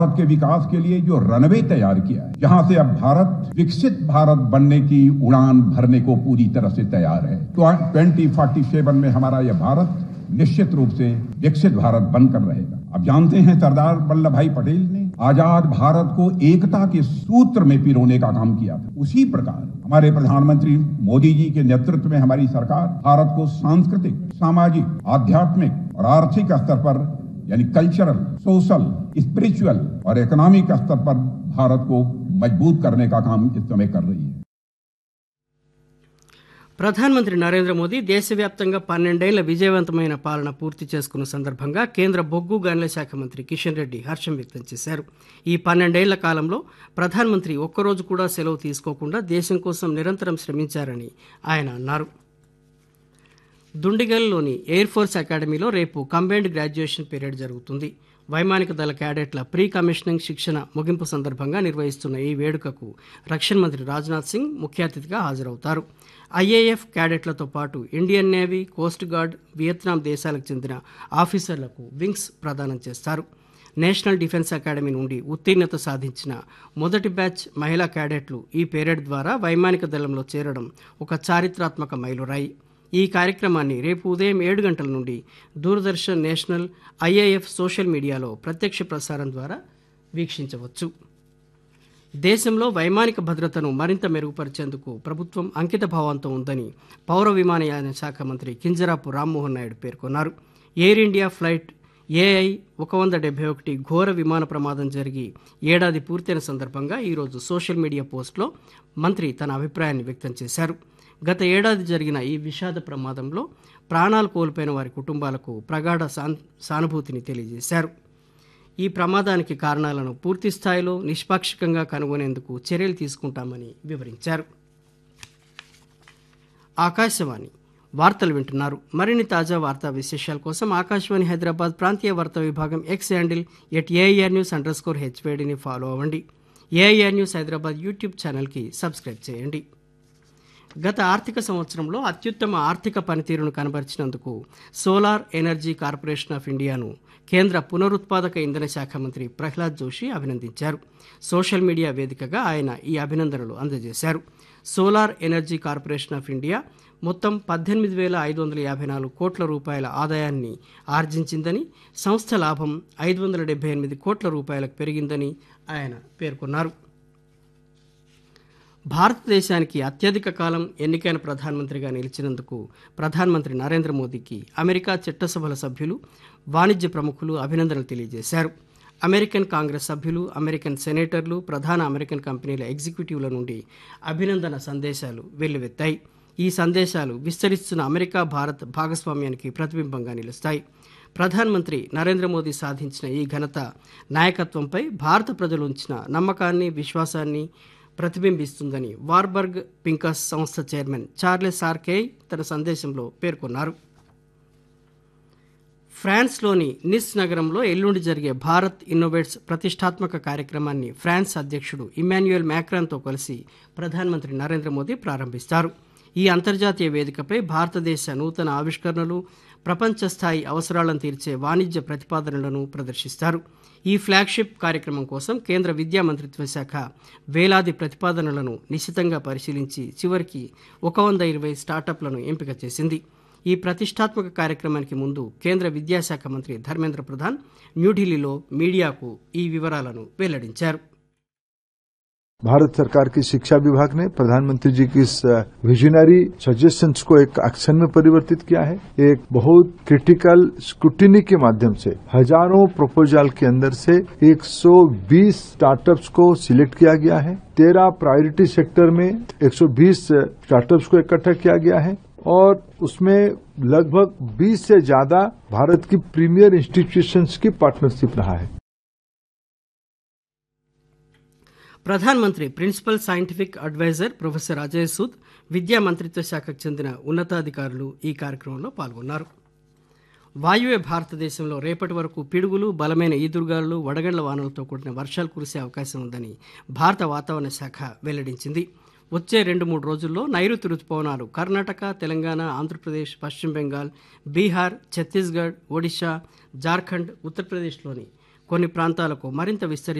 भारत के विकास के लिए जो रनवे तैयार किया है जहां से अब भारत विकसित भारत बनने की उड़ान भरने को पूरी तरह से तैयार है ट्वेंटी फोर्टी सेवन में हमारा यह भारत निश्चित रूप से विकसित भारत बनकर रहेगा अब जानते हैं सरदार वल्लभ भाई पटेल ने आजाद भारत को एकता के सूत्र में पिरोने का काम किया था उसी प्रकार हमारे प्रधानमंत्री मोदी जी के नेतृत्व में हमारी सरकार भारत को सांस्कृतिक सामाजिक आध्यात्मिक और आर्थिक स्तर पर यानी कल्चरल सोशल स्पिरिचुअल और इकोनॉमिक स्तर पर भारत को मजबूत करने का काम इस समय कर रही है ప్రధానమంత్రి నరేంద్ర మోదీ దేశవ్యాప్తంగా పన్నెండేళ్ల విజయవంతమైన పాలన పూర్తి చేసుకున్న సందర్భంగా కేంద్ర బొగ్గు గనుల శాఖ మంత్రి కిషన్ రెడ్డి హర్షం వ్యక్తం చేశారు ఈ పన్నెండేళ్ల కాలంలో ప్రధానమంత్రి ఒక్కరోజు కూడా సెలవు తీసుకోకుండా దేశం కోసం నిరంతరం శ్రమించారని ఆయన అన్నారు దుండిగల్లోని ఎయిర్ ఫోర్స్ అకాడమీలో రేపు కంబైన్డ్ గ్రాడ్యుయేషన్ పీరియడ్ జరుగుతుంది వైమానిక దళ క్యాడెట్ల ప్రీ కమిషనింగ్ శిక్షణ ముగింపు సందర్భంగా నిర్వహిస్తున్న ఈ వేడుకకు రక్షణ మంత్రి రాజ్నాథ్ సింగ్ ముఖ్య అతిథిగా హాజరవుతారు ఐఏఎఫ్ క్యాడెట్లతో పాటు Indian navy coast guard Vietnam దేశాలకు చెందిన ఆఫీసర్లకు వింగ్స్ ప్రదానం చేస్తారు నేషనల్ డిఫెన్స్ అకాడమీ నుండి ఉత్తీర్ణత సాధించిన మొదటి బ్యాచ్ మహిళా క్యాడెట్లు ఈ పీరియడ్ ద్వారా వైమానిక దళంలో చేరడం ఒక చారిత్రాత్మక మైలురాయి ఈ కార్యక్రమాన్ని రేపు ఉదయం ఏడు గంటల నుండి దూరదర్శన్ నేషనల్ ఐఏఎఫ్ సోషల్ మీడియాలో ప్రత్యక్ష ప్రసారం ద్వారా వీక్షించవచ్చు దేశంలో వైమానిక భద్రతను మరింత మెరుగుపరిచేందుకు ప్రభుత్వం అంకిత భావంతో ఉందని పౌర విమానయాన శాఖ మంత్రి కింజరాపు రామ్మోహన్ నాయుడు పేర్కొన్నారు ఎయిర్ ఇండియా ఫ్లైట్ ఏఐ ఒక వంద డెబ్బై ఒకటి ఘోర విమాన ప్రమాదం జరిగి ఏడాది పూర్తయిన సందర్భంగా ఈరోజు సోషల్ మీడియా పోస్టులో మంత్రి తన అభిప్రాయాన్ని వ్యక్తం చేశారు గత ఏడాది జరిగిన ఈ విషాద ప్రమాదంలో ప్రాణాలు కోల్పోయిన వారి కుటుంబాలకు ప్రగాఢ సాన్ సానుభూతిని తెలియజేశారు ఈ ప్రమాదానికి కారణాలను పూర్తి స్థాయిలో నిష్పాక్షికంగా కనుగొనేందుకు చర్యలు తీసుకుంటామని వివరించారు ఆకాశవాణి వార్తలు వింటున్నారు మరిన్ని తాజా వార్తా విశేషాల కోసం ఆకాశవాణి హైదరాబాద్ ప్రాంతీయ వార్తా విభాగం X handle at AIR news underscore హెచ్వేడిని ఫాలో అవ్వండి ఏఐఆర్ న్యూస్ హైదరాబాద్ యూట్యూబ్ ఛానల్కి సబ్స్క్రైబ్ చేయండి గత ఆర్థిక సంవత్సరంలో అత్యుత్తమ ఆర్థిక పనితీరును కనబరిచినందుకు సోలార్ ఎనర్జీ కార్పొరేషన్ ఆఫ్ ఇండియాను కేంద్ర పునరుత్పాదక ఇంధన శాఖ మంత్రి ప్రహ్లాద్ జోషి అభినందించారు సోషల్ మీడియా వేదికగా ఆయన ఈ అభినందనలు అందజేశారు solar energy corporation of India మొత్తం పద్దెనిమిది వేల ఐదు వందల యాభై నాలుగు కోట్ల రూపాయల ఆదాయాన్ని ఆర్జించిందని సంస్థ లాభం ఐదు వందల డెబ్బై ఎనిమిది కోట్ల రూపాయలకు పెరిగిందని ఆయన పేర్కొన్నారు భారతదేశానికి అత్యధిక కాలం ఎన్నికైన ప్రధానమంత్రిగా నిలిచినందుకు ప్రధానమంత్రి నరేంద్ర మోదీకి అమెరికా చట్టసభల సభ్యులు వాణిజ్య ప్రముఖులు అభినందనలు తెలియజేశారు అమెరికన్ కాంగ్రెస్ సభ్యులు అమెరికన్ సెనేటర్లు ప్రధాన అమెరికన్ కంపెనీల ఎగ్జిక్యూటివ్ల నుండి అభినందన సందేశాలు వెల్లువెత్తాయి ఈ సందేశాలు విస్తరిస్తున్న అమెరికా భారత్ భాగస్వామ్యానికి ప్రతిబింబంగా నిలుస్తాయి ప్రధానమంత్రి నరేంద్ర మోదీ సాధించిన ఈ ఘనత నాయకత్వంపై భారత ప్రజలు ఉంచిన నమ్మకాన్ని విశ్వాసాన్ని ప్రతిబింబిస్తుందని వార్బర్గ్ పింకస్ సంస్థ చైర్మన్ చార్లెస్ ఆర్కే తన సందేశంలో పేర్కొన్నారు ఫ్రాన్స్లోని నిస్ నగరంలో ఎల్లుండి జరిగే భారత్ ఇన్నోవేట్స్ ప్రతిష్టాత్మక కార్యక్రమాన్ని ఫ్రాన్స్ అధ్యక్షుడు ఇమాన్యుయల్ మ్యాక్రాన్తో కలిసి ప్రధానమంత్రి నరేంద్ర మోదీ ప్రారంభిస్తారు ఈ అంతర్జాతీయ వేదికపై భారతదేశ నూతన ఆవిష్కరణలు ప్రపంచ స్థాయి అవసరాలను తీర్చే వాణిజ్య ప్రతిపాదనలను ప్రదర్శిస్తారు ఈ ఫ్లాగ్షిప్ కార్యక్రమం కోసం కేంద్ర విద్యా మంత్రిత్వ శాఖ వేలాది ప్రతిపాదనలను నిశితంగా పరిశీలించి చివరికి ఒక వంద ఇరవై స్టార్టప్లను ఎంపిక చేసింది ఈ ప్రతిష్టాత్మక కార్యక్రమానికి ముందు కేంద్ర విద్యాశాఖ మంత్రి ధర్మేంద్ర ప్రధాన్ న్యూఢిల్లీలో మీడియాకు ఈ వివరాలను వెల్లడించారు भारत सरकार की शिक्षा विभाग ने प्रधानमंत्री जी की इस विजनरी सजेशंस को एक एक्शन में परिवर्तित किया है एक बहुत क्रिटिकल स्क्रूटिनी के माध्यम से हजारों प्रपोजल के अंदर से 120 स्टार्टअप्स को सिलेक्ट किया गया है तेरह प्रायोरिटी सेक्टर में 120 स्टार्टअप्स को इकट्ठा किया गया है और उसमें लगभग 20 से ज्यादा भारत की प्रीमियर इंस्टीट्यूशंस की पार्टनरशिप रहा है ప్రధానమంత్రి principal scientific adviser professor Ajay Sood విద్యా మంత్రిత్వ శాఖకు చెందిన ఉన్నతాధికారులు ఈ కార్యక్రమంలో పాల్గొన్నారు వాయువ్య భారతదేశంలో రేపటి వరకు పిడుగులు బలమైన ఈదురుగాలు వడగండ్ల వానలతో కూడిన వర్షాలు కురిసే అవకాశం ఉందని భారత వాతావరణ శాఖ వెల్లడించింది వచ్చే రెండు మూడు రోజుల్లో నైరుతి రుతుపవనాలు కర్ణాటక తెలంగాణ ఆంధ్రప్రదేశ్ పశ్చిమ బెంగాల్ బీహార్ ఛత్తీస్గఢ్ ఒడిశా జార్ఖండ్ ఉత్తరప్రదేశ్లోని కొన్ని ప్రాంతాలకు మరింత విస్తరి